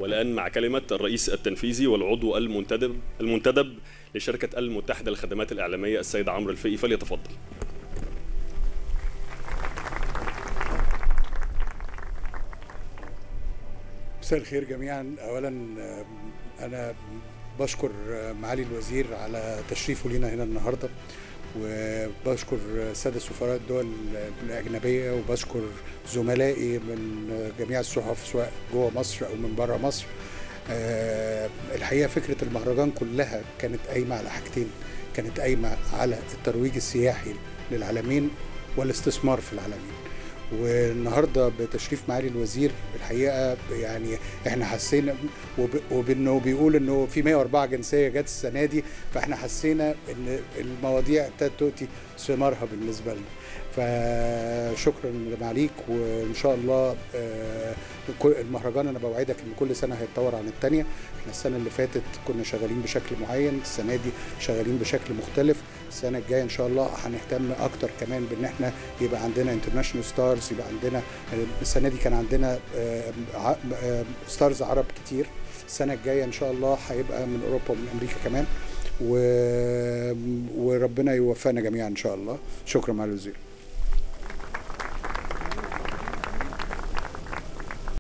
والآن مع كلمة الرئيس التنفيذي والعضو المنتدب المنتدب لشركة المتحدة للخدمات الإعلامية السيد عمرو الفقي فليتفضل مساء الخير جميعا اولا انا بشكر معالي الوزير على تشريفه لينا هنا النهارده وبشكر سادة سفراء الدول الأجنبية وبشكر زملائي من جميع الصحف سواء جوه مصر أو من بره مصر الحقيقة فكرة المهرجان كلها كانت قايمة على حاجتين كانت قايمة على الترويج السياحي للعالمين والاستثمار في العالمين والنهارده بتشريف معالي الوزير الحقيقه يعني احنا حسينا وبانه بيقول انه في 104 جنسيه جت السنه دي فاحنا حسينا ان المواضيع ابتدت تؤتي ثمارها بالنسبه لنا فشكرا لمعاليك وان شاء الله المهرجان انا بوعدك ان كل سنه هيتطور عن الثانيه احنا السنه اللي فاتت كنا شغالين بشكل معين السنه دي شغالين بشكل مختلف السنه الجايه ان شاء الله هنهتم اكتر كمان بان احنا يبقى عندنا انترناشونال ستارز يبقى عندنا السنه دي كان عندنا ستارز عرب كتير السنه الجايه ان شاء الله هيبقى من اوروبا ومن امريكا كمان و... وربنا يوفقنا جميعا ان شاء الله شكرا معالي الوزير